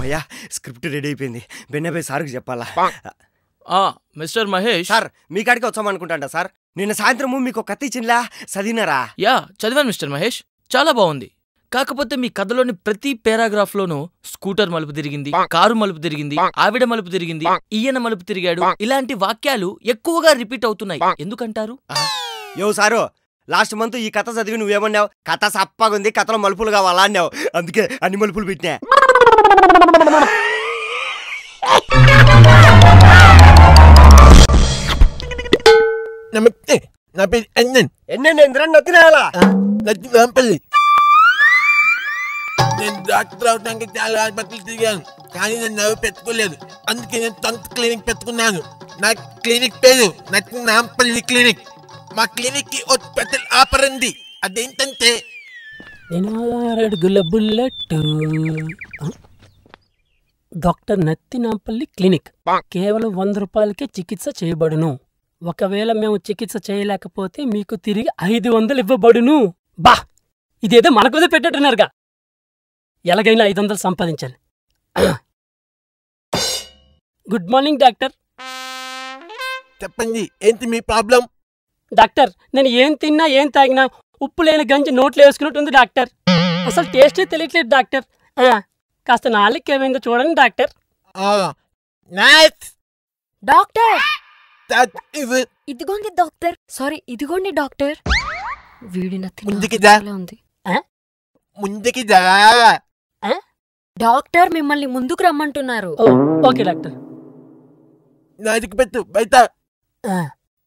అమ్మయ్యా script ready అయిపోయింది బెన్నపై సార్కి చెప్పాలా ఆ మిస్టర్ మహేష్ సార్ మీ కాడికి వచ్చామనుకుంటాండా సార్ నిన్న సాయంత్రము మీకు ఒక కత్తి ఇచ్చిండ్లా చదివినారా యా చదివాను మిస్టర్ మహేష్ చాలా బాగుంది కాకపోతే మీ కథలోని ప్రతి పారాగ్రాఫ్ లోనూ స్కూటర్ మలుపు తిరిగింది కారు మలుపు తిరిగింది ఆవిడ మలుపు తిరిగింది ఈయన మలుపు తిరిగాడు ఇలాంటి వాక్యాలు ఎక్కువగా రిపీట్ అవుతున్నాయి ఎందుకంటారు యో సారు లాస్ట్ మంత్ ఈ కథ చదివి నువ్వేమన్నావు కథ సప్పగుంది కథలో మలుపులు కావాలా అన్నావు అందుకే అన్ని మలుపులు పెట్టినా నమస్తే నా పేరు అన్నన్ ఎన్నండి ఇంద్రన్ నొత్తినాయాలా నచ్చి రాంపల్లి నేను డాక్టర్ అవడానికి చాలా ఆసుపత్రులు తిరిగాను కానీ నన్ను ఎవరు పెట్టుకోలేదు అందుకే నేను సొంత క్లినిక్ పెట్టుకున్నాను నా క్లినిక్ పేరు నచ్చిన నాంపల్లి క్లినిక్ మా క్లినిక్ కి ఒక స్పెషల్ ఆఫర్ ఉంది అదేంటంటే నేను అడుగుల బుల్లెట్ డాక్టర్ నత్తినాంపల్లి క్లినిక్ కేవలం వంద రూపాయలకే చికిత్స చేయబడును ఒకవేళ మేము చికిత్స చేయలేకపోతే మీకు తిరిగి ఐదు వందలు ఇవ్వబడును బా ఇదేదో మనకోదే పెట్టట్టున్నారుగా ఎలాగైనా ఐదు వందలు సంపాదించాలి గుడ్ మార్నింగ్ డాక్టర్ చెప్పండి ఏంటి మీ ప్రాబ్లం డాక్టర్ నేను ఏం తిన్నా ఏం తాగినా ఉప్పు లేని గంజి నోట్లో వేసుకున్నట్టుంది డాక్టర్ అసలు టేస్టే తెలియట్లేదు డాక్టర్ ఆ, కాస్త నాలుగు ఏమైందో చూడండి doctor nice doctor that is ఇదిగోండి డాక్టర్ సారీ ఇదిగోండి డాక్టర్ వీడి నత్తి ముందుకి దా. ఉంది ముందుకి దా డాక్టర్ మిమ్మల్ని ముందుకు రమ్మంటున్నారు ఓ, ఓకే డాక్టర్ నాదికి పెట్టు బయట ఆ,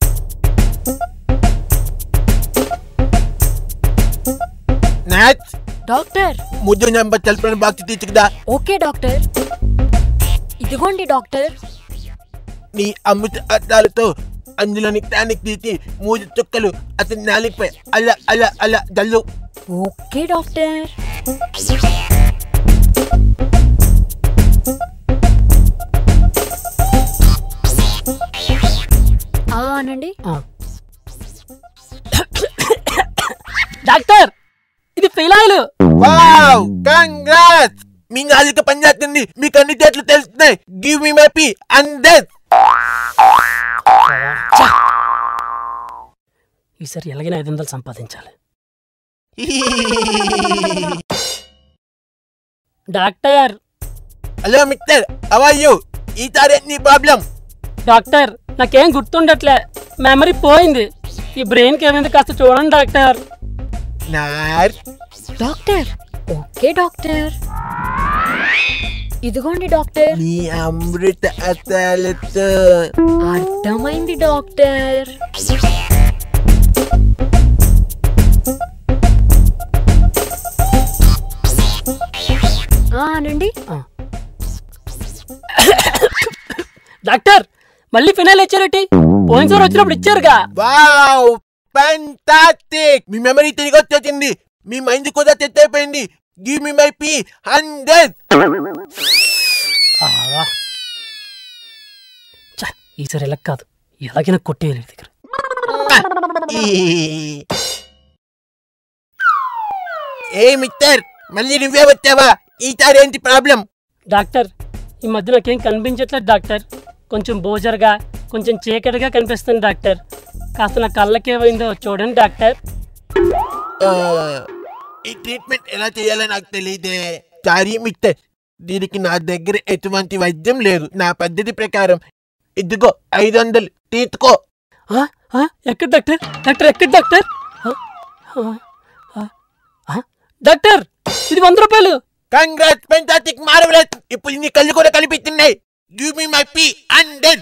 నైస్ డాక్టర్ ముద్దు నెంబర్ తెలిపిన బాక్స్ తీసుకుదా ఓకే డాక్టర్ ఇదిగోండి డాక్టర్ నీ అమృత అద్దాలతో అందులోని టానిక్ తీసి మూడు చుక్కలు అతని నాలిపై అలా అలా అలా జల్లు ఓకే డాక్టర్ ఆ అనండి ఆ. డాక్టర్ ఇది ఫిలాయిల్ వావ్ కంగ్రాట్స్ మీ నాలుక పనిచేస్తుంది మీకు అన్ని చేతులు తెలుస్తున్నాయి give me my pee and then ఈసారి ఎలాగైనా ఐదు వందలు సంపాదించాలి doctor hello Mister how are you ఈసారి నీ ప్రాబ్లం డాక్టర్ నాకేం గుర్తుండట్లే మెమరీ పోయింది ఈ బ్రెయిన్కి ఏమైంది కాస్త చూడండి డాక్టర్ నార్ డాక్టర్ ఓకే డాక్టర్ ఇదిగోండి డాక్టర్ నీ అమృత అద్దాలతో అర్థమైంది డాక్టర్ ఆ, అనండి డాక్టర్ మళ్ళీ ఫినాయిల్ ఇచ్చారటి పోయినసారి వచ్చినప్పుడు ఇచ్చారుగా వావ్ ఫంటాస్టిక్ మీ మెమరీ తిరిగి వచ్చేసింది మీ మైండ్ కూడా సెట్ అయిపోయింది give me my pee hundred ఆవా. ఛ, ఈసారి ఎలా కాదు ఎలాగైనా కొట్టేయాలి వీడి దగ్గర ఏ మిస్టర్ మళ్ళీ నువ్వే వచ్చావా ఈసారి ఏంటి ప్రాబ్లం డాక్టర్ ఈ మధ్య నాకేం కనిపించట్లేదు డాక్టర్ కొంచెం బోజర్గా కొంచెం చీకటిగా కనిపిస్తుంది డాక్టర్ కాస్త నా కళ్ళకేమైందో చూడండి డాక్టర్ ఈ ట్రీట్మెంట్ ఎలా చేయాలో నాకు తెలియదే సారీ మిస్టర్ దీనికి నా దగ్గర ఎటువంటి వైద్యం లేదు నా పద్ధతి ప్రకారం ఇదిగో ఐదు వందలు తీసుకో ఆ, ఆ, ఎక్కడ డాక్టర్ డాక్టర్ ఎక్కడ డాక్టర్ ఆ, ఆ, ఆ, ఆ, డాక్టర్ ఇది వంద రూపాయలు కంగ్రాట్స్ ఫెంటాస్టిక్ మార్వెలస్ ఇప్పుడు నీ కళ్ళు కూడా కనిపిస్తున్నాయి give me my pee hundred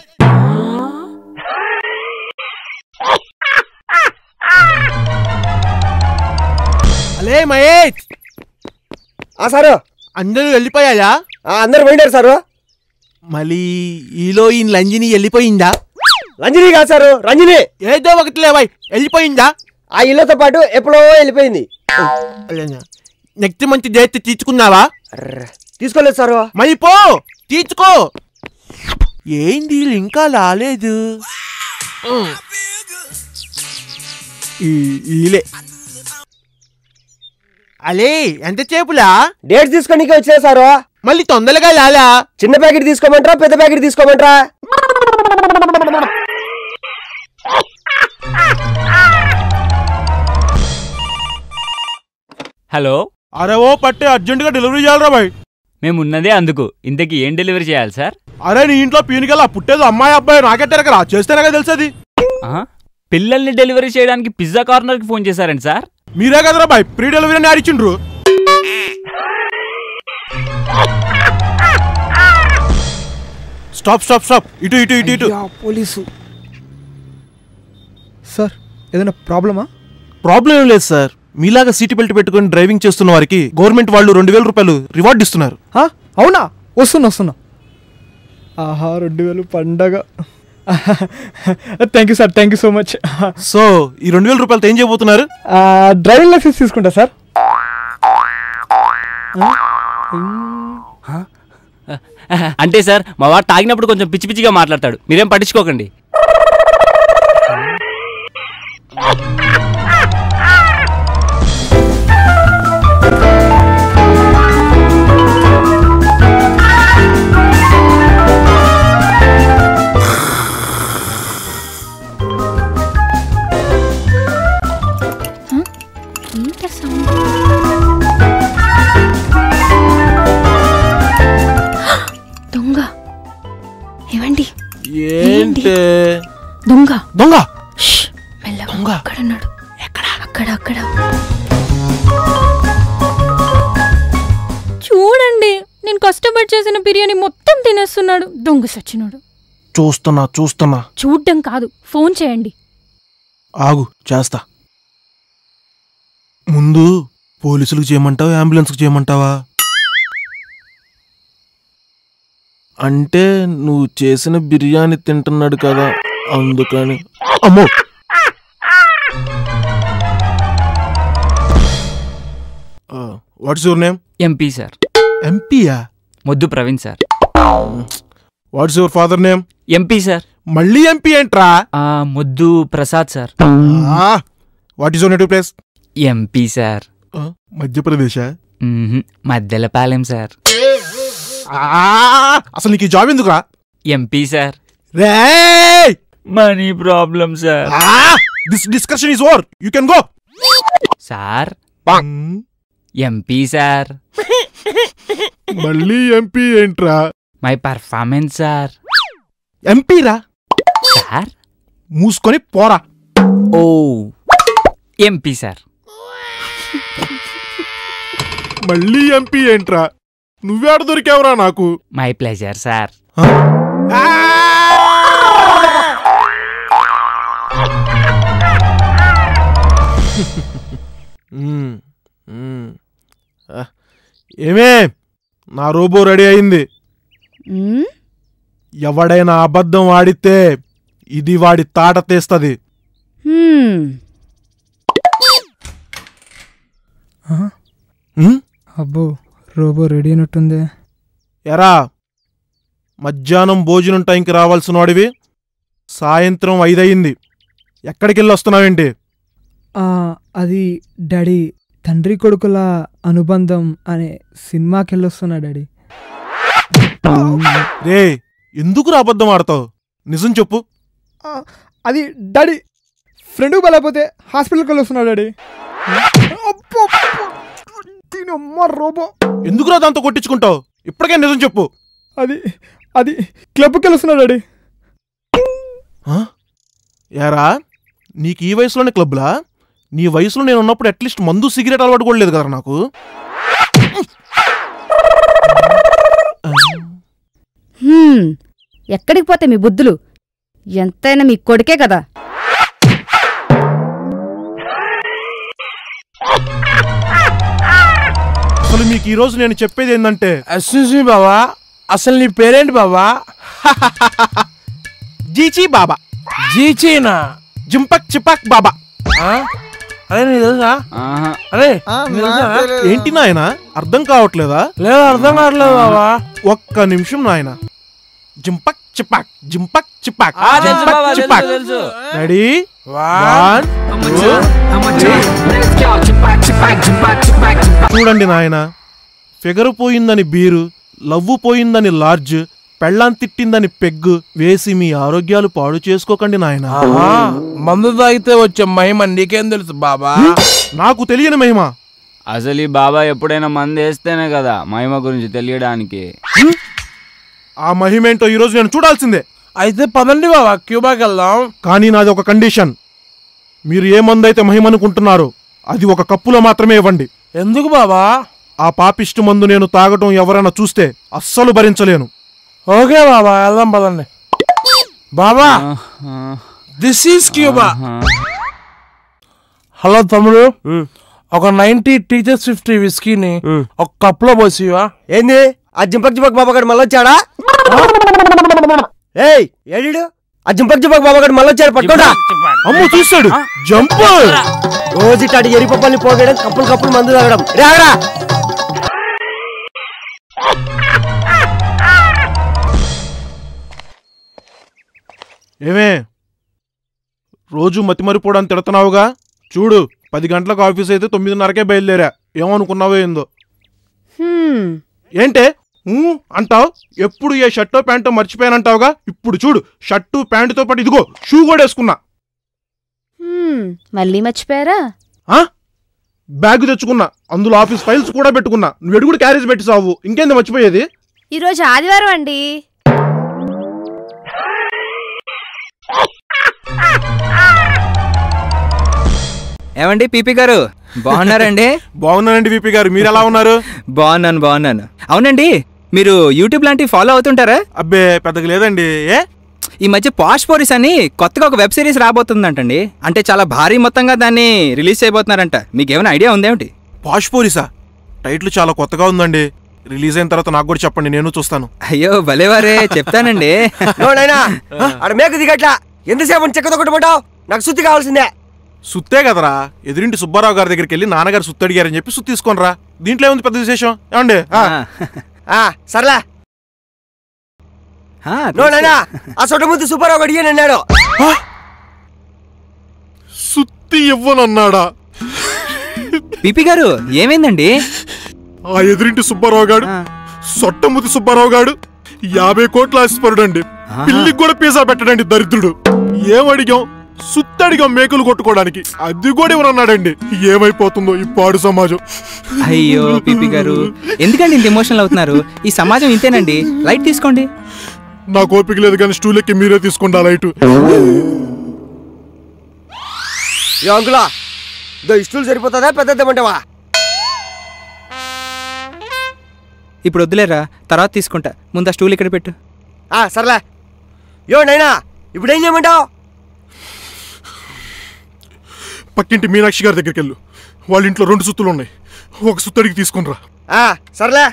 అలే మహేష్ ఆ సారు అందరూ వెళ్ళిపోయాయా ఆ, అందరు పోయినారు సారు మళ్ళీ ఈలో ఈ లంజిని వెళ్ళిపోయిందా రంజని కాదు సారు రంజని ఏదో ఒకటి లేవాయ్ వెళ్ళిపోయిందా ఆ ఇళ్ళతో పాటు ఎప్పుడో వెళ్ళిపోయింది నెక్స్ట్ మంత్ డేట్ తీసుకున్నావా అర్ర, తీసుకోలేదు సారు మరి పో తీసుకో ఏంది వీళ్ళు ఇంకా రాలేదు ఈ- ఈలే అలే ఎంత చేపులా డేట్స్ తీసుకోనికి వచ్చే సారు మళ్ళీ తొందరగా లాలా చిన్న ప్యాకెట్ తీసుకోమంటారా పెద్ద ప్యాకెట్ తీసుకోమంటారా హలో అరే ఓ పట్టే అర్జెంటుగా డెలివరీ చేయాలరా బాయ్ మేము ఉన్నదే అందుకు ఇంతకీ ఏం డెలివరీ చేయాలి సార్ అరే నీ ఇంట్లో పీనికల్లా పుట్టేది అమ్మాయి అబ్బాయి నాకెట్టారకరా చేస్తేనే తెలిసేది ఆహా. పిల్లల్ని డెలివరీ చేయడానికి పిజ్జా కార్నర్కి ఫోన్ చేశారండి సార్ మీరే కదరా బాయ్ ప్రీ డెలివరీ అని ఆడిచిండ్రు స్టాప్ స్టాప్ స్టాప్ ఇటు ఇటు ఇటు ఇటు అయ్యా, పోలీసు సార్ ఏదైనా ప్రాబ్లమా ప్రాబ్లం ఏం లేదు సార్ మీలాగా సీట్ బెల్ట్ పెట్టుకొని డ్రైవింగ్ చేస్తున్న వారికి గవర్నమెంట్ వాళ్ళు రెండు వేల రూపాయలు రివార్డ్ ఇస్తున్నారు హా? అవునా వస్తున్నా వస్తున్నా ఆహా రెండు వేలు పండగ thank you sir thank you so much so ఈ రెండు వేల రూపాయలతో ఏం చేయబోతున్నారు డ్రైవింగ్ లైసెన్స్ తీసుకుంటా సార్ అంటే సార్ మా వాడు తాగినప్పుడు కొంచెం పిచ్చి పిచ్చిగా మాట్లాడతాడు మీరేం పట్టించుకోకండి ఏంటి సౌండ్ దొంగ ఏవండి ఏంటి? దొంగ దొంగ ష్, మెల్లగా అక్కడ ఉన్నాడు ఎక్కడ అక్కడ అక్కడ చూడండి నేను కష్టపడి చేసిన బిర్యానీ మొత్తం తినేస్తున్నాడు దొంగ సచ్చినాడు చూస్తున్నా చూస్తున్నా చూడ్డం కాదు ఫోన్ చేయండి ఆగు చేస్తా ముందు పోలీసులకు చేయమంటావా అంబులెన్స్కి చేయమంటావా అంటే నువ్వు చేసిన బిర్యానీ తింటున్నాడు కదా అందుకని అమ్మో what's your name MP sir ఎంపీయా మొద్దు Praveen sir what's your father name MP sir మళ్ళీ ఎంపీ ఏంట్రా ఆ, మొద్దు Prasad sir what is your native place MP sir Madhya Pradesh మ్మ్హ్. మద్దెలపాలెం సార్ అసలు నీకు ఈ జాబ్ ఎందుకురా ఎంపీ సార్ రేయ్ money problem sir this discussion is over you can go sir MP sir మళ్ళీ ఎంపీ ఏంట్రా మై పర్ఫార్మెన్స్ సార్ ఎంపీ రా సార్ మూసుకొని పోరా ఓ ఎంపీ సార్ మళ్ళీ ఎంపీ ఏంట్రా నువ్వేడ దొరికావురా నాకు మై ప్లెజర్ సార్ మ్మ్. మ్మ్. ఆ, ఏమే నా రోబో రెడీ అయింది ఎవడైనా అబద్ధం ఆడితే ఇది వాడి తాట తీస్తది మ్మ్? అబ్బో రోబో రెడీ అయినట్టుంది ఎరా మధ్యాహ్నం భోజనం టైంకి రావాల్సిన వాడివి సాయంత్రం ఐదయింది ఎక్కడికి వెళ్ళి వస్తున్నావేంటి ఆ, అది డాడీ తండ్రి కొడుకుల అనుబంధం అనే సినిమాకి వెళ్ళొస్తున్నా డాడీ రే ఎందుకు అబద్ధం ఆడతావు నిజం చెప్పు ఆ, అది డాడీ ఫ్రెండ్ బలైపోతే హాస్పిటల్కి వెళ్ళొస్తున్నా డాడీ అబ్బో, అబ్బో, దీనమ్మ రోబో ఎందుకురా దాంతో కొట్టించుకుంటావు ఇప్పటికే నిజం చెప్పు అది అది క్లబ్కి వెళ్ళొస్తున్నా డాడీ ఆ? యారా నీకు ఈ వయసులోనే క్లబ్లా నీ వయసులో నేను ఉన్నప్పుడు అట్లీస్ట్ మందు సిగరెట్ అలవాటు కూడా లేదు కదా నాకు హ్మ్, ఎక్కడికి పోతే మీ బుద్ధులు ఎంతైనా మీ కొడుకే కదా అసలు మీకు ఈ రోజు నేను చెప్పేది ఏంటంటే ఎక్స్క్యూజ్ మీ బావా అసలు నీ పేరేంటి బావా జీచీ బాబా జీచీనా జింపక్ చిపక్ బాబా ఆ? అరే నీ తెలుసా ఆహా. అరే నీ తెలుసా? ఏంటి నాయన అర్థం కావట్లేదా లేదు అర్థం కావట్లేదు బావా ఒక్క నిమిషం నాయన జింపక్ చిపాక్ జింపక్ చిపాక్ ఆ, తెలుసు జింపక్, బావా, తెలుసు, చిపాక్ తెలుసు. రెడీ One, చూడండి నాయన ఫిగర్ పోయిందని బీరు లవ్వు పోయిందని లార్జ్ పెళ్ళాం తిట్టిందని పెగ్గు వేసి మీ ఆరోగ్యాలు పాడు చేసుకోకండి నాయన ఆహా, మందు తాగితే వచ్చే మహిమ నీకేం తెలుసు బాబా నాకు తెలియని మహిమ అసలు ఈ బాబా ఎప్పుడైనా మంది వేస్తేనే కదా మహిమ గురించి తెలియడానికి ఆ మహిమేంటో ఈరోజు నేను చూడాల్సిందే అయితే పదండి బాబా క్యూబాకి వెళ్దాం కానీ నాది ఒక కండిషన్ మీరు ఏ మందైతే మహిమ అనుకుంటున్నారో అది ఒక కప్పులో మాత్రమే ఇవ్వండి ఎందుకు బాబా ఆ పాపిష్టి మందు నేను తాగటం ఎవరైనా చూస్తే అస్సలు భరించలేను ఓకే బాబా వెళ్దాం పదండి బాబా దిస్ ఈస్ క్యూబా హలో తమ్ముడు ఒక నైన్టీ టీచర్స్ ఫిఫ్టీ విస్కీని ఒక కప్ లో పోసివా ఏంది ఆ జింపక్ జింపక్ బాబాగాడు మళ్ళీ వచ్చాడా ఏయ్ ఏడు ఆ జింపక్ జింపక్ బాబాగాడు మళ్ళీ వచ్చాడు పట్టుకోడా అమ్ము చూస్తాడు జంప్ రోజు ఇట్లాంటి ఎరి పప్పల్ని పోగేయడం కప్పులు కప్పులు మందు తాగడం రాగరా ఏమే రోజు మతిమరిపోవడానికి తిడుతున్నావుగా చూడు పది గంటలకు ఆఫీస్ అయితే తొమ్మిదిన్నరకే బయలుదేరా ఏమనుకున్నావో ఏందో హ్మ్, ఏంటే ఊ అంటావు ఎప్పుడు ఏ షర్టో ప్యాంటో మర్చిపోయానంటావుగా ఇప్పుడు చూడు షర్టు ప్యాంటుతో పాటు ఇదిగో షూ కూడా వేసుకున్నా హ్మ్, మళ్ళీ మర్చిపోయారా ఆ? బ్యాగ్ తెచ్చుకున్నా అందులో ఆఫీస్ ఫైల్స్ కూడా పెట్టుకున్నా నువ్వు ఎడుగుడు క్యారేజ్ పెట్టి సావు ఇంకేంది మర్చిపోయేది ఈరోజు ఆదివారం అండి ఏమండి పీపీ గారు బాగున్నారండి బాగున్నానండి విపి గారు మీరు ఎలా ఉన్నారు బాగున్నాను బాగున్నాను అవునండి మీరు యూట్యూబ్ లాంటివి ఫాలో అవుతుంటారా అబ్బే పెద్దగా లేదండి ఏ ఈ మధ్య పాష్ పోరీస్ అని కొత్తగా ఒక వెబ్ సిరీస్ రాబోతుందంటండి అంటే చాలా భారీ మొత్తంగా దాన్ని రిలీజ్ చేయబోతున్నారంట మీకు ఏమైనా ఐడియా ఉందేమిటి పాష్ పోలీసా టైటిల్ చాలా కొత్తగా ఉందండి రిలీజ్ అయిన తర్వాత నాకు కూడా చెప్పండి నేను చూస్తాను అయ్యో భలేవారే చెప్తానండి నోడైనా ఆడ మేక దిగట్లా ఎంతసేపు చెక్కతో కొట్టమంటావు నాకు సుత్తి కావాల్సిందే సుత్తే కదరా ఎదురింటి సుబ్బారావు గారి దగ్గరికి వెళ్ళి నాన్నగారు సుత్తి అడిగారని చెప్పి సుత్తి తీసుకొనిరా దీంట్లో ఏముంది పెద్ద విశేషం ఏమండి ఆ, ఆ సర్లే ఆ, తెలుసు. నోడైనా ఆ సొట్ట ముందు సుబ్బారావు అడిగాను అన్నాడు సుత్తి ఇవ్వనన్నాడా పీపీ గారు ఏమైందండి ఆ ఎదురింటి సుబ్బారావు గాడు సొట్టముతి సుబ్బారావు గాడు యాభై కోట్ల ఆశపరుడండి పిల్లికి కూడా పిజ్జా పెట్టడండి దరిద్రుడు ఏమడిగాం సుత్తడిగాం మేకులు కొట్టుకోవడానికి అది కూడా ఇవ్వనన్నాడండి ఏమైపోతుందో ఈ పాడు సమాజం అయ్యో పీపీ గారు ఎందుకండి ఇంత ఎమోషనల్ అవుతున్నారు ఈ సమాజం ఇంతేనండి లైట్ తీసుకోండి నాకు ఓపిక లేదు కానీ స్టూల్ ఎక్కి మీరే తీసుకోండి ఆ లైటు ఏ అంకులా ఇదో ఇష్టలు సరిపోతుందా పెద్దదేమంటావా ఇప్పుడు వద్దులేరా తర్వాత తీసుకుంటా ముందు ఆ స్టూల్ ఇక్కడ పెట్టు ఆ సర్లే యో నైనా ఇప్పుడు ఏం చేయమంటావు పక్కింటి మీనాక్షి గారి దగ్గరికి వెళ్ళు వాళ్ళ ఇంట్లో రెండు సుత్తులు ఉన్నాయి ఒక సుత్తడికి తీసుకునిరా ఆ సర్లే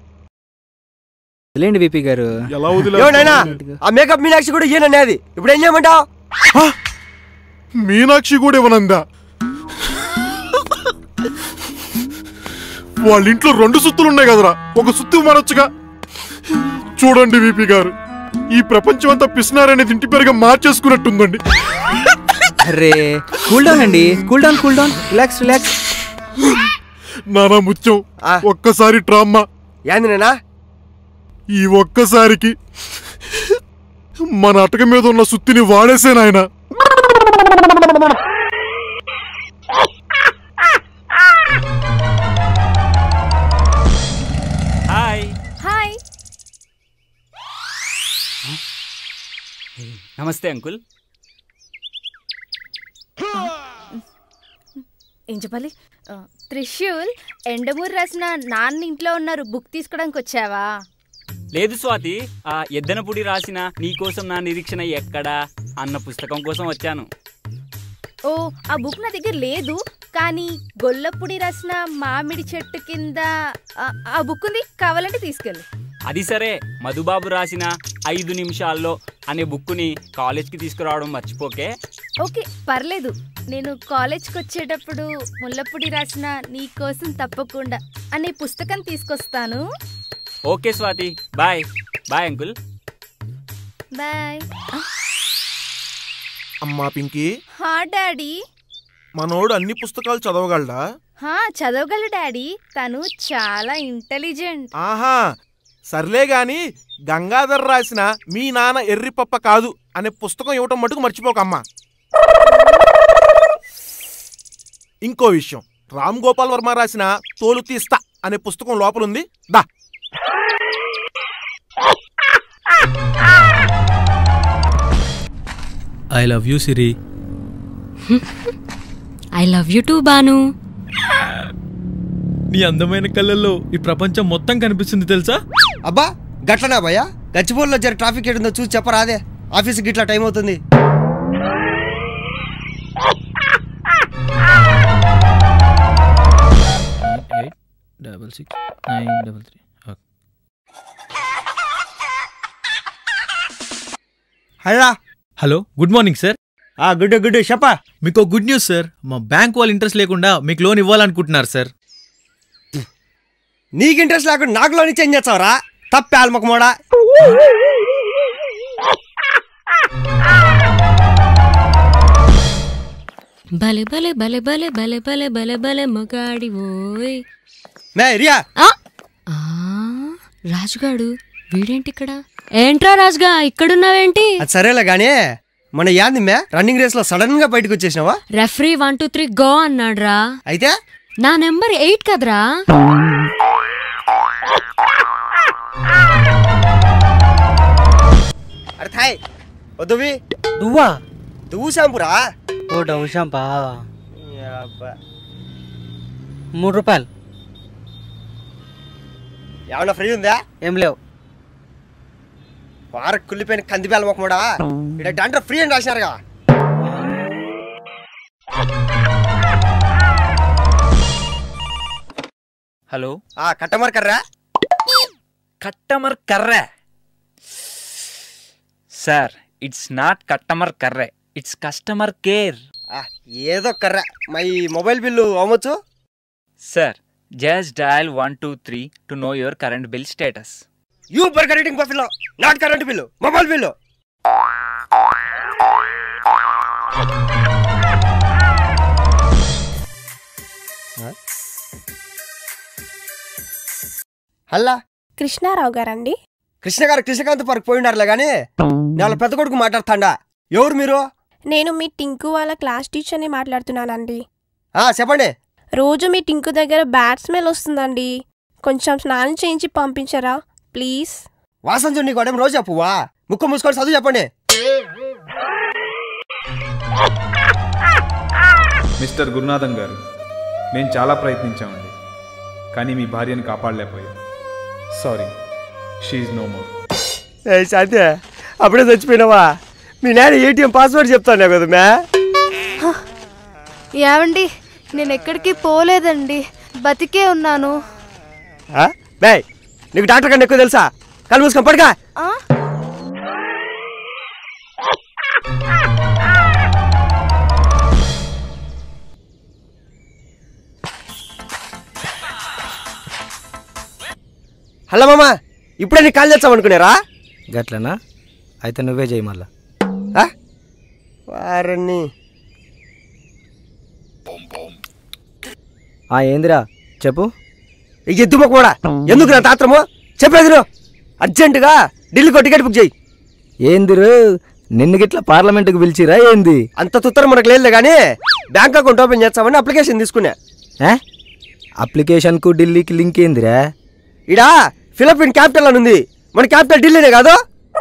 లేండి బీపీ గారు ఎలా యో నైనా ఆ మేకప్ మీనాక్షి కూడా ఈయననేది ఇప్పుడు ఏం చేయమంటావు మీనాక్షి కూడా ఇవ్వనందా వాళ్ళ ఇంట్లో రెండు సుత్తులు ఉన్నాయి కదరా ఒక సుత్తి ఇవ్వనొచ్చుగా చూడండి విపి గారు ఈ ప్రపంచం అంతా పిసినారనేది ఇంటి పేరుగా మార్చేసుకున్నట్టుందండి అరే కూల్ డౌన్ అండి cool down cool down relax relax నానా ముత్యం ఒక్కసారి ట్రామ్మా ఏంది నేనా ఈ ఒక్కసారికి మన అటక మీద ఉన్న సుత్తిని వాడేసే నాయన హాయ్ హాయ్ నమస్తే అంకుల్ ఏం చెప్పాలి ఆ, త్రిశూల్ ఎండమూరు రాసిన నాన్న ఇంట్లో ఉన్నారు బుక్ తీసుకోవడానికి వచ్చావా లేదు స్వాతి ఆ ఎద్దనపుడి రాసిన నీకోసం నా నిరీక్షణ ఎక్కడా అన్న పుస్తకం కోసం వచ్చాను ఓ ఆ బుక్ నా దగ్గర లేదు కానీ గొల్లపుడి రాసిన మామిడి చెట్టు కింద ఆ, ఆ బుక్ ఉంది కావాలంటే తీసుకెళ్ళు అది సరే మధుబాబు రాసిన ఐదు నిమిషాల్లో అనే బుక్కుని కాలేజ్కి తీసుకురావడం మర్చిపోకే ఓకే పర్లేదు నేను కాలేజ్కి వచ్చేటప్పుడు ముల్లపుడి రాసిన నీ కోసం తప్పకుండా అనే పుస్తకం తీసుకొస్తాను okay Swathi bye bye uncle bye అమ్మా పింకీ హా డాడీ మనోడు అన్ని పుస్తకాలు చదవగలడా హా చదవగలడు డాడీ తను చాలా ఇంటెలిజెంట్ ఆహా సర్లే గాని గంగాధర్ రాసిన మీ నాన్న ఎర్రిపప్ప కాదు అనే పుస్తకం ఇవ్వటం మటుకు మర్చిపోకమ్మా ఇంకో విషయం రామ్ గోపాల్ వర్మ రాసిన తోలు తీస్తా అనే పుస్తకం లోపలుంది దా I love you Siri I love you too Banu నీ అందమైన కళ్ళల్లో ఈ ప్రపంచం మొత్తం కనిపిస్తుంది తెలుసా అబ్బా గట్లనా భయ్యా గచ్చిబోల్లో జర ట్రాఫిక్ ఏడుందో చూసి చెప్పరాదే ఆఫీస్కి గిట్లా టైం అవుతుంది eight double six nine double three hello hello good morning sir good good చెప్పా మీకు గుడ్ న్యూస్ సార్ మా బ్యాంక్ వాళ్ళు ఇంట్రెస్ట్ లేకుండా మీకు లోన్ ఇవ్వాలనుకుంటున్నారు సార్ నీకు ఇంట్రెస్ట్ లేకుండా నాకు లోన్ ఇచ్చి ఏం చేస్తావురా తప్పే ఆల్మకమోడా భలే భలే భలే భలే భలే భలే భలే భలే మగాడి ఓయ్ మే రియా ఆ! ఆ, రాజుగాడు వీడేంటి ఇక్కడ ఏంట్రా రాజుగా ఇక్కడున్నావేంటి అది సరేలే గానీ మన యాంది మే రన్నింగ్ రేస్ లో సడన్ గా బయటకు వచ్చేసినావా referee one two three go అన్నాడ్రా అయితే నా నెంబర్ ఎయిట్ కదరా అరే థాయ్ వద్దువి నువ్వా దువ్వు షాంపురా ఓ డౌన్ షాంపా మూడు రూపాయలు ఏమన్నా ఫ్రీ ఉందా ఏం లేవు వారకు కుళ్ళిపోయిన కందిపేల మొక్కమోడా ఇక్కడ డాంటర్ ఫ్రీ అని రాసినారుగా హలో ఆ customer care customer care sir it's not customer care it's customer care ఆ, ఏదో కర్రా మై మొబైల్ బిల్లు అవ్వచ్చు sir just dial one two three to know your current bill status you burger rating buffalo not current bill mobile bill హల్లా కృష్ణారావు గారండి కృష్ణ గారు Krishnakanth park పోయిండారులే గానీ నేను పెద్ద కొడుకు మాట్లాడుతాండా ఎవరు మీరు నేను మీ టింకు వాళ్ళ క్లాస్ టీచర్ని మాట్లాడుతున్నానండి ఆ చెప్పండి రోజు మీ టింకు దగ్గర బ్యాడ్ స్మెల్ వస్తుందండి కొంచెం స్నానం చేయించి పంపించరా ప్లీజ్ వాసన చూడండి గొడవ రోజు చెప్పువా ముక్కు మూసుకొని చదువు చెప్పండి మిస్టర్ గురునాథన్ గారు మేము చాలా ప్రయత్నించామండి కానీ మీ భార్యను కాపాడలేకపోయాం సారీ షీఈ్ నో మోర్ ఏ శాంతి అప్పుడే చచ్చిపోయినావా మీ నాయన ఏటీఎం పాస్వర్డ్ చెప్తాను కదా మ్యా ఏమండి నేను ఎక్కడికి పోలేదండి బతికే ఉన్నాను మే నీకు డాక్టర్ కన్నా ఎక్కువ తెలుసా కళ్ళు మూసుకొని పడుగా ఆ? హలో మామ ఇప్పుడే నీకు కాల్ చేస్తాం అనుకున్నారా గట్లనా అయితే నువ్వే చేయి మళ్ళా వారని ఆ ఏందిరా చెప్పు ఎద్దుమ కూడా ఎందుకు నా తాత్రము చెప్పేది నువ్వు అర్జెంటుగా ఢిల్లీకి టికెట్ బుక్ చేయి ఏందిరు నిన్ను గిట్ల పార్లమెంటుకు పిలిచిరా ఏంది అంత తుత్తరం మనకు లేదు కానీ బ్యాంక్ అకౌంట్ ఓపెన్ చేస్తామని అప్లికేషన్ తీసుకున్నా ఏ? అప్లికేషన్కు ఢిల్లీకి లింక్ ఏందిరా ఇడా ఫిలిపిన్ క్యాపిటల్ అని ఉంది మన క్యాపిటల్ ఢిల్లీనే కాదు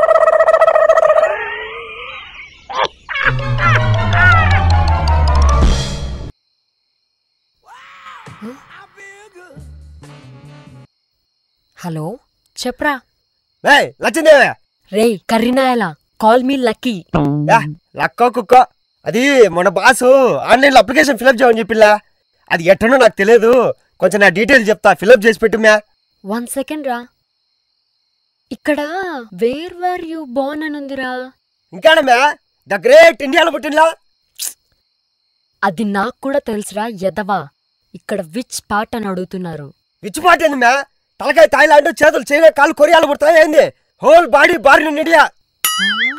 హలో చెప్పరా ఏయ్ లచ్చిందేవే రే కర్రీనాయలా కాల్ మీ లక్కీ యా, లక్కో కుక్కో అది మన బాసు ఆన్లైన్లో అప్లికేషన్ ఫిలప్ చేయమని చెప్పిల్లా అది ఎట్టనో నాకు తెలియదు కొంచెం నా డీటెయిల్స్ చెప్తా ఫిలప్ చేసి పెట్టు మ్యా వన్ సెకండ్ రా ఇక్కడ వేర్ వర్ యు బోర్న్ అని ఉందిరా ఇంకాడ మ్యా ద గ్రేట్ ఇండియాలో పుట్టినలా అది నాకు కూడా తెలుసురా ఎదవా ఇక్కడ విచ్ పార్ట్ అని అడుగుతున్నారు విచ్చిపాటి ఏంది మ్యా తలకాయ థాయిలాండ్ చేతులు చేయలే కాళ్ళు కొరియాలు పుడతాయి ఏంది హోల్ బాడీ బారి ఇండియా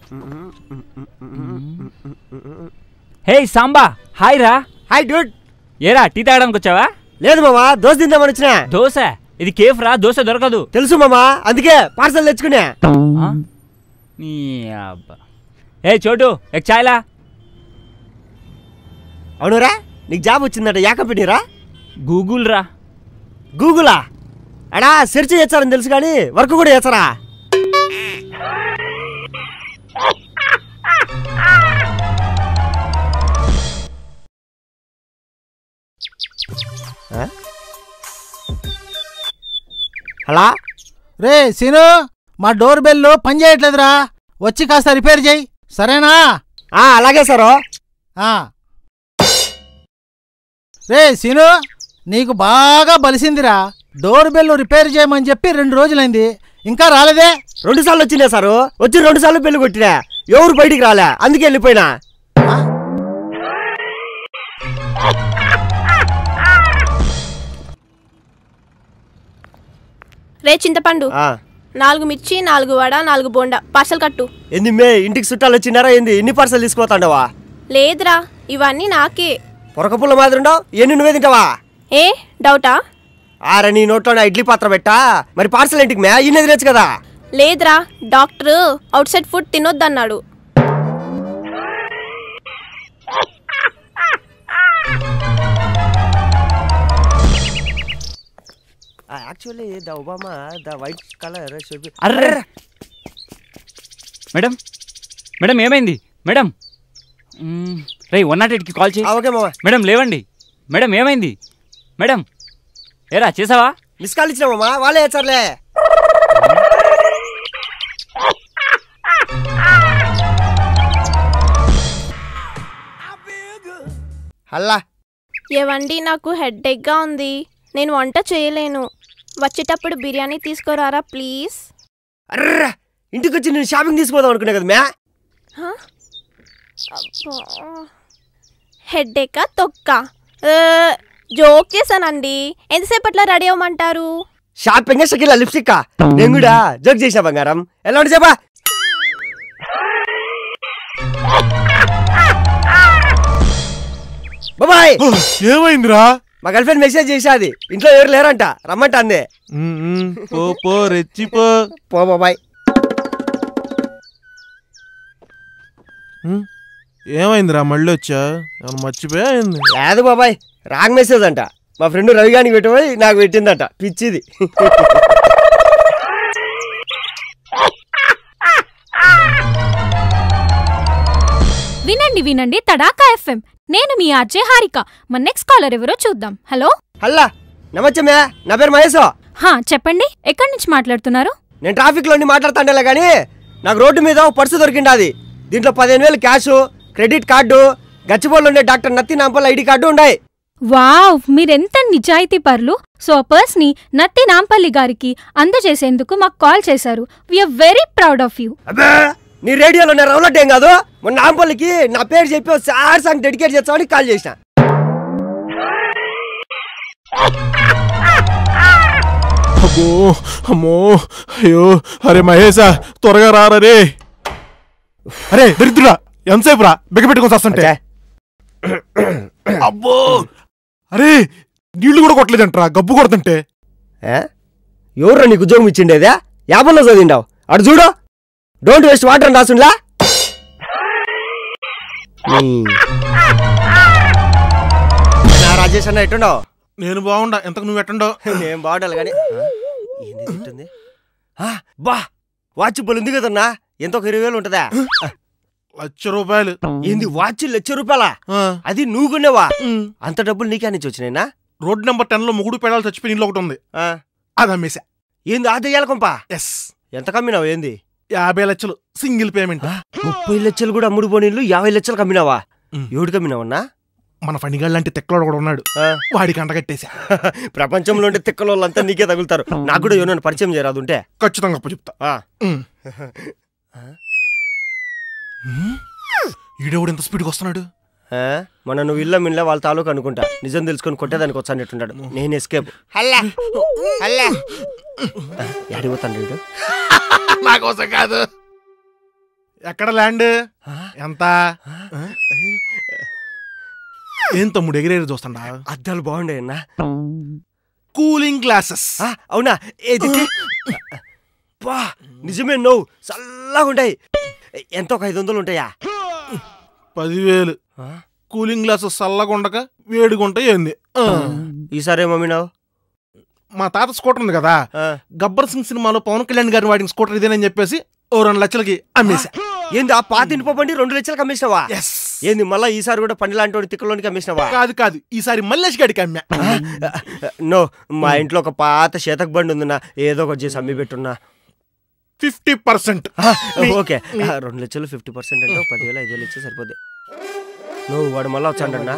హే సాంబా హాయ్ రా హాయ్ డూడ్ ఏరా టీ తాగడానికి వచ్చావా లేదు మామా దోశ తిందామని వచ్చినా దోశ ఇది కేఫ్ రా దోశ దొరకదు తెలుసు మామా అందుకే పార్సల్ తెచ్చుకునే ఆ? నీ అబ్బా ఏ చోటు ఎక్ చాయ్లా అవునురా నీకు జాబ్ వచ్చిందట యా కంపెనీరా గూగుల్ రా గూగులా అడా సెర్చ్ చేస్తారని తెలుసు కానీ వర్క్ కూడా చేస్తారా ఆ? హలో రే సీను మా డోర్ బెల్ పని చేయట్లేదురా వచ్చి కాస్త రిపేర్ చేయి సరేనా ఆ, అలాగే సారు ఆ. రే సీను నీకు బాగా బలిసిందిరా డోర్ బెల్ రిపేర్ చేయమని చెప్పి రెండు రోజులైంది ఇంకా రాలేదే రెండు సార్లు వచ్చినా సారు వచ్చి రెండు సార్లు పెళ్లి కొట్టినా ఎవరు బయటికి రాలే అందుకే వెళ్ళిపోయినా రే చింతపండు ఆ, నాలుగు మిర్చి నాలుగు వడ నాలుగు బోండా పార్సల్ కట్టు ఏంది మే ఇంటికి చుట్టాలు వచ్చినారా ఏంది ఇన్ని పార్సల్ తీసుకుపోతాండవా లేదురా ఇవన్నీ నాకే పొరకపుల్ల మాదిరి ఉండవు ఎన్ని నువ్వే తింటావా ఏ డౌటా ఆరే నీ నోట్లో నా ఇడ్లీ పాత్ర పెట్టా మరి పార్సల్ ఇంటికి మే ఇన్ని తినచ్చు కదా లేదురా డాక్టర్ అవుట్ సైడ్ ఫుడ్ తినొద్దన్నాడు actually the Obama the white colour అర్రే మేడం మేడం ఏమైంది మేడం రే వన్ నాట్ ఎయిట్కి కాల్ చేయి ఓకే మామ మేడం లేవండి మేడం ఏమైంది మేడం ఏరా చేసావా మిస్ కాల్ ఇచ్చినామమ్మా వాళ్ళే వేస్తారులే హల్లా ఏవండి నాకు హెడ్ఏక్గా ఉంది నేను వంట చేయలేను వచ్చేటప్పుడు బిర్యానీ తీసుకురారా ప్లీజ్ అర్రా ఇంటికి వచ్చి నేను షాపింగ్ తీసుకోదాం అనుకున్నా కదా మ్యా హెడ్ఏకా తొక్క ఆ, జోక్ చేశానండి ఎంతసేపట్లో రెడీ అవ్వమంటారు షాపింగ్ షకిల్ లిప్స్టిక్ నేను కూడా జోక్ చేసా బంగారం ఎలా ఉండి చెప్పా బాబాయ్ ఏమైందిరా మా గర్ల్ ఫ్రెండ్ మెసేజ్ చేసాది ఇంట్లో ఎవరు లేరంట రమ్మంట అందే పో పో రెచ్చిపో పో బాబాయ్ ఏమైందిరా మళ్ళీ వచ్చా ఏమన్నా మర్చిపోయా ఏంది? లేదు బాబాయ్ రాంగ్ మెసేజ్ అంట మా ఫ్రెండ్ రవి గానికి పెట్టిపోయి నాకు పెట్టిందంట పిచ్చిది వినండి వినండి తడాకా ఎఫ్ఎం నేను మీ ఆర్జే హారిక మన నెక్స్ట్ కాలర్ ఎవరో చూద్దాం హలో హల్లా నమస్తే మ్యా నా పేరు మహేశో హా చెప్పండి ఎక్కడి నుంచి మాట్లాడుతున్నారు నేను ట్రాఫిక్ లో మాట్లాడుతాండేలే కానీ నాకు రోడ్డు మీద ఒక పర్సు దొరికిండాది దీంట్లో పదిహేను వేలు క్యాష్ క్రెడిట్ కార్డు గచ్చిబోళ్ళు ఉండే డాక్టర్ నత్తి నాంపల్ ఐడి కార్డు ఉన్నాయి వావ్ మీరెంత నిజాయితీ పర్లు సో ఆ పర్స్ ని నత్తి నాంపల్లి గారికి అందజేసేందుకు మాకు కాల్ చేశారు we are very proud of you అబ్బే నీ రేడియోలో నేను రౌలట్ ఏం కాదు మొన్న నాంపల్లికి నా పేరు చెప్పి ఒక సార్ సాంగ్ డెడికేట్ చేస్తామని కాల్ చేసిన అబ్బో అమ్మో అయ్యో అరే మహేశా త్వరగా రారా రే అరే దరిద్రుడా ఎంతసేపు రా బిగ పెట్టుకొని వస్తుంటే అబ్బో అరే నీళ్లు కూడా కొట్టలేదంటరా గబ్బు కొడుతుంటే ఎవరు నీకు ఉద్యోగం ఇచ్చిండేదా యాభైలో చదివిండావు అటు చూడు డోంట్ వేస్ట్ వాటర్ అని రాసుండ్లా నా రాజేష్ అన్న ఎట్టుండవు నేను బాగుండా ఎంతకు నువ్వు ఎట్టండో నేను బాగుండాలి కానీ ఏంది ఇది ఉంటుంది ఆ, బా వాచ్ బుల్ ఉంది కదన్నా ఎంత ఒక ఇరవై వేలు ఉంటుందా లక్ష రూపాయలు ఏంది వాచ్ లక్ష రూపాయలా అది నువ్వు కొనేవా అంత డబ్బులు నీకే నుంచి వచ్చినాయినా రోడ్ నెంబర్ టెన్ లో ముగుడు పెడాలు చచ్చిపోయిన ఇంట్లో ఒకటి ఉంది అది అమ్మేశా ఏంది ఆ దెయ్యాల కొంప ఎస్ ఎంత కమ్మినావు ఏంది యాభై లక్షలు సింగిల్ పేమెంట్ ముప్పై లక్షలు కూడా అమ్ముడు పోనీళ్ళు యాభై లక్షలు కమ్మినావా ఎవడు కమ్మినావన్నా మన ఫణిగాళ్ళు లాంటి తెక్కలోడు కూడా ఉన్నాడు వాడికి అంటగట్టేశా ప్రపంచంలో ఉండే తిక్కల వాళ్ళంతా నీకే తగులుతారు నాకు కూడా ఎవరైనా పరిచయం చేయరాదు ఉంటే ఖచ్చితంగా అప్పు చెప్తా ఆ. ఉమ్. ఈడెవడు ఎంత స్పీడ్గా వస్తున్నాడు ఆ? మొన్న నువ్వు ఇళ్ళ మిల్ల వాళ్ళ తాలూకు అనుకుంటా నిజం తెలుసుకొని కొట్టేదానికి వచ్చానట్టున్నాడు నేను ఎస్కేప్ హల్లా హల్లా అడిగిపోతాను వీడు నా కోసం కాదు ఎక్కడ ల్యాండ్ ఎంత ఏం తమ్ముడు ఎగిరేరు చూస్తుండా అద్దాలు బాగుండే అన్న కూలింగ్ గ్లాసెస్ అవునా ఏది బా నిజమే నువ్వు చల్లగా ఉంటాయి ఎంత ఒక ఐదు వందలు ఉంటాయా పదివేలు కూలింగ్ గ్లాసెస్ చల్లగా ఉండక వేడిగా ఉంటాయి ఏంది ఆ. ఈసారి మమ్మీనావు మా తాత స్కూటర్ ఉంది కదా గబ్బర్ సింగ్ సినిమాలో పవన్ కళ్యాణ్ గారిని వాడిన స్కూటర్ ఇదేనని చెప్పేసి ఓ రెండు లక్షలకి అమ్మేశా ఏంది ఆ పాత ఇంటి బండి రెండు లక్షలకు అమ్మేసినావా ఏంది మళ్ళా ఈసారి కూడా పండి లాంటి వాడి తిక్కలోనికి అమ్మేసినావా కాదు కాదు ఈసారి మల్లేష్ గడికి అమ్మా నో మా ఇంట్లో ఒక పాత శతక బండి ఉందన్నా ఏదో ఒకటి చేసి అమ్మి పెట్టున్నా ఫిఫ్టీ పర్సెంట్ ఓకే ఆ, రెండు లక్షలు ఫిఫ్టీ పర్సెంట్ అంటే ఒక పదివేలు ఐదు వేలు ఇచ్చే సరిపోద్ది నువ్వు వాడు మళ్ళా వచ్చాడన్నా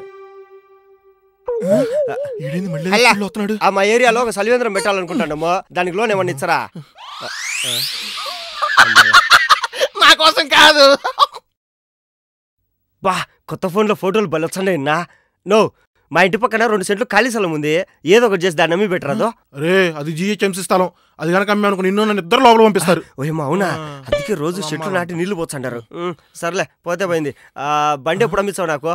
అలా, ఆ మా ఏరియాలో ఒక సలివేంద్రం పెట్టాలనుకుంటాడమ్మో దానికి లోన్ ఏమన్నా ఇచ్చరా నా కోసం కాదు బా కొత్త ఫోన్లో ఫోటోలు బలొచ్చండి నా నో మా ఇంటి పక్కన రెండు సెంట్లు ఖాళీ స్థలం ఉంది ఏదో ఒకటి చేసి దాన్ని అమ్మి పెట్టరాదు రే అది జిహెచ్ఎంసీ స్థలం అది కనుక అమ్మే అనుకుని నిన్ను నన్ను ఇద్దరు లోపల పంపిస్తారు ఓయమ్మా అవునా అందుకే రోజు చెట్లు నాటి నీళ్లు పోచంటారు ఉమ్, సర్లే పోతే పోయింది ఆ, బండి ఎప్పుడు అమ్మిస్తావు నాకు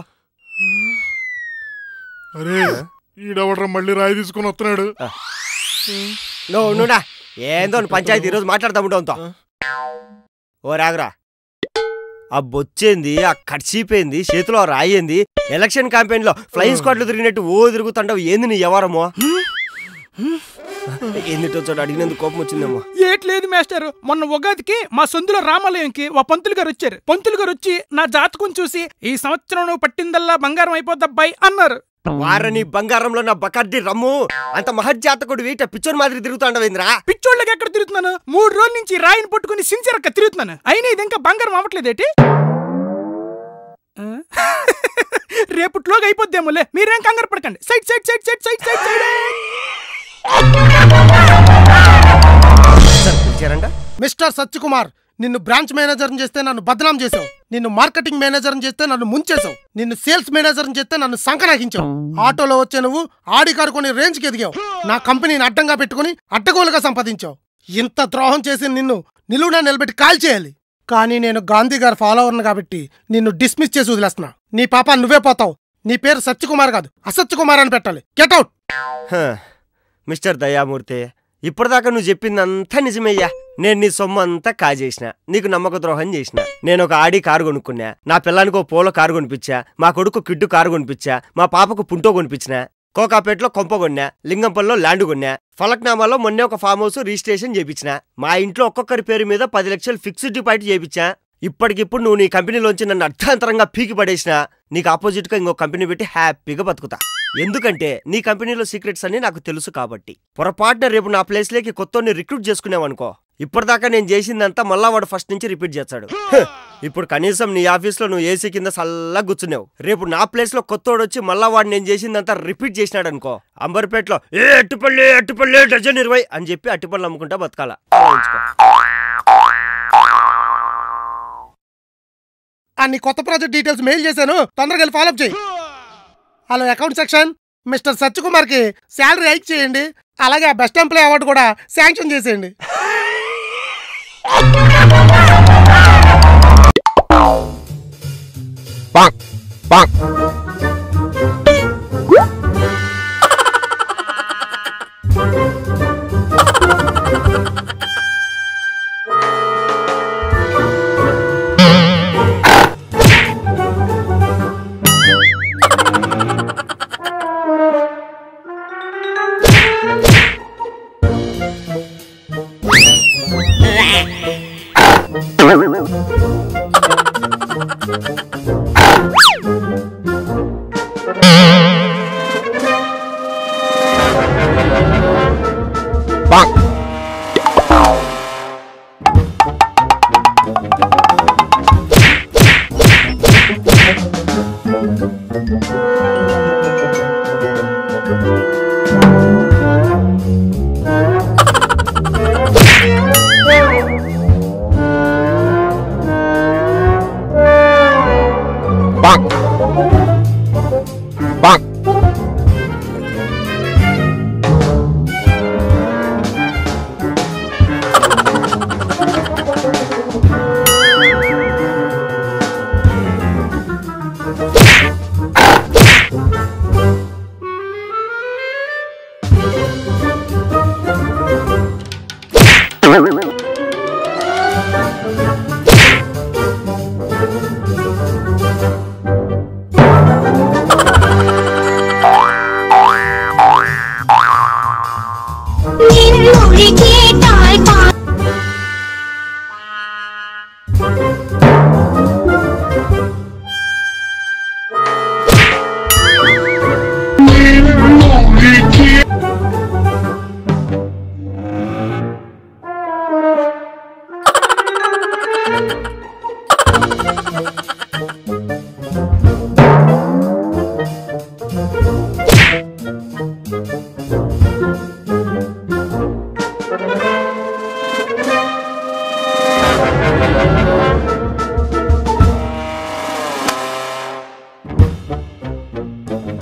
అరే ఈడవడ్రా మళ్ళీ రాయి తీసుకొని వస్తున్నాడు నువ్వు నువ్వుడా ఏందో నువ్వు పంచాయతీ ఈరోజు మాట్లాడతాముంటావుతో ఓ రాగురా ఆ బొచ్చేంది ఆ కడ్చీపోయింది చేతిలో ఆ రాయింది ఎలక్షన్ క్యాంపెయిన్ లో ఫ్లయింగ్ స్క్వాడ్లు తిరిగినట్టు ఓ తిరుగుతుంటావు ఏంది నీ ఎవరమో ఏందిటో చోట అడిగినందుకు కోపం వచ్చిందేమో ఏట్లేదు మాస్టర్ మొన్న ఉగాదికి మా సొందులో రామాలయంకి ఓ పంతులు గారు వచ్చారు పంతులు గారు వచ్చి నా జాతకం చూసి ఈ సంవత్సరం నువ్వు పట్టిందల్లా బంగారం అయిపోద్దబ్బాయి అన్నారు వారని బంగారంలో నా బకర్ది రమ్ము అంత మహజ్జాతకుడు వీట పిచ్చోని మాదిరి తిరుగుతాండవేంద్రా పిచ్చోళ్ళకి ఎక్కడ తిరుగుతున్నాను మూడు రోజుల నుంచి రాయిని పట్టుకుని సిన్సియర్గా తిరుగుతున్నాను అయినా ఇది ఇంకా బంగారం అవ్వట్లేదేటి ఆ? రేపట్లోగా అయిపోద్దేమోలే మీరేం కంగారు పడకండి side side side side side side side పిలిచారంట మిస్టర్ సత్యకుమార్ నిన్ను బ్రాంచ్ మేనేజర్ చేస్తే నన్ను బదనాం చేసావు నిన్ను మార్కెటింగ్ మేనేజర్ చేస్తే నన్ను ముంచేసావు నిన్ను సేల్స్ మేనేజర్ చేస్తే నన్ను సంకనాగించావు ఆటోలో వచ్చే నువ్వు ఆడి కారు కొని రేంజ్కి ఎదిగావు నా కంపెనీని అడ్డంగా పెట్టుకుని అడ్డగోలుగా సంపాదించావు ఇంత ద్రోహం చేసి నిన్ను నిలువునా నిలబెట్టి కాల్ చేయాలి కానీ నేను గాంధీ గారి ఫాలోవర్ను కాబట్టి నిన్ను డిస్మిస్ చేసి వదిలేస్తున్నా నీ పాప నువ్వే పోతావు నీ పేరు సత్యకుమార్ కాదు అసత్యకుమార్ అని పెట్టాలి గెట్ అవుట్ హ, మిస్టర్ దయామూర్తి ఇప్పటిదాకా నువ్వు చెప్పిందంతా నిజమయ్యా నేను నీ సొమ్ము అంతా కాజేసిన నీకు నమ్మక ద్రోహం చేసిన నేను ఒక ఆడి కారు కొనుక్కున్నా నా పిల్లానికి ఒక పోలో కారు కొనిపించా మా కొడుకు కిడ్డు కారు కొనిపించా మా పాపకు పుంటో కొనిపించిన కోకాపేటలో కొంప కొన్నా లింగంపల్లిలో ల్యాండ్ కొన్నా ఫలక్నామాలో మొన్నే ఒక ఫామ్ హౌస్ రిజిస్ట్రేషన్ చేపించిన మా ఇంట్లో ఒక్కొక్కరి పేరు మీద పది లక్షలు ఫిక్స్డ్ డిపాజిట్ చేపించా ఇప్పటికిప్పుడు నువ్వు నీ కంపెనీలోంచి నన్ను అర్థాంతరంగా పీకి పడేసినా నీకు ఆపోజిట్ గా ఇంకో కంపెనీ పెట్టి హ్యాపీగా బతుకుతా ఎందుకంటే నీ కంపెనీలో సీక్రెట్స్ అన్ని నాకు తెలుసు కాబట్టి పొరపాటున రేపు నా ప్లేస్ లోకి కొత్తని రిక్రూట్ చేసుకునేవనుకో ఇప్పటిదాకా నేను చేసిందంతా మళ్ళా వాడు ఫస్ట్ నుంచి రిపీట్ చేస్తాడు హ్, ఇప్పుడు కనీసం నీ ఆఫీస్లో నువ్వు ఏసీ కింద సల్లా కూర్చున్నావు రేపు నా ప్లేస్ లో కొత్తోడు వచ్చి మళ్ళా వాడు నేను చేసిందంతా రిపీట్ చేసినాడు అనుకో అంబర్పేటలో ఏ అట్టుపల్లి అట్టుపల్లి డజన్ ఇరవై అని చెప్పి అట్టుపళ్ళు అమ్ముకుంటా బతకాల ఆలోచించుకో. ఆ నీ కొత్త ప్రాజెక్ట్ డీటెయిల్స్ మెయిల్ చేశాను తొందరగా వెళ్ళి ఫాలోఅప్ చేయి hello account section Mister Satyakumar కి శాలరీ హైక్ చేయండి అలాగే ఆ బెస్ట్ ఎంప్లాయ్ అవార్డు కూడా శాంక్షన్ చేసేయండి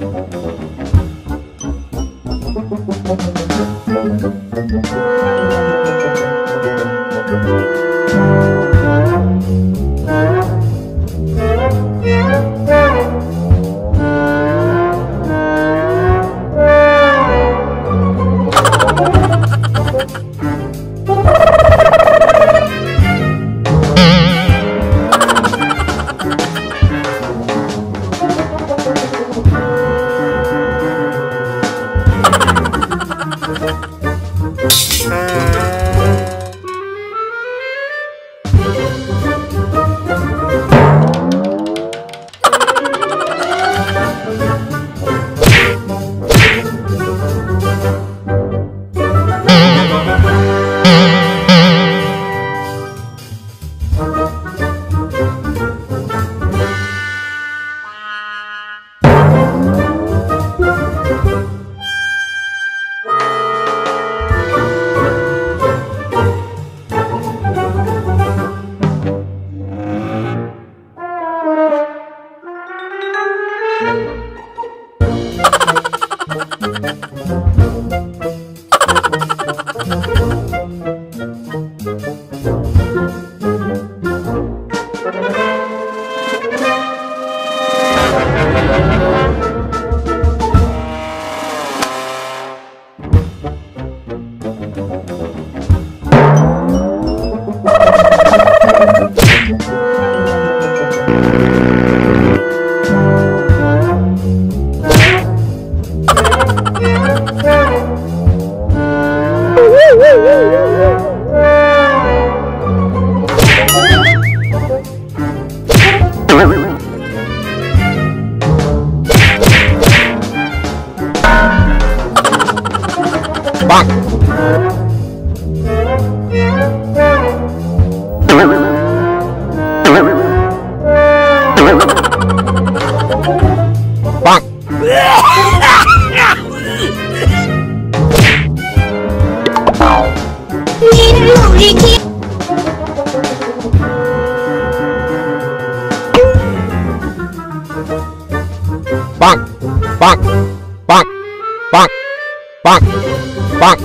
Bonk, bonk, bonk, bonk, bonk, bonk.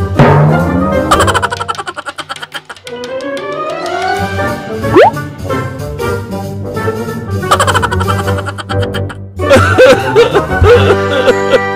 Ha ha ha ha!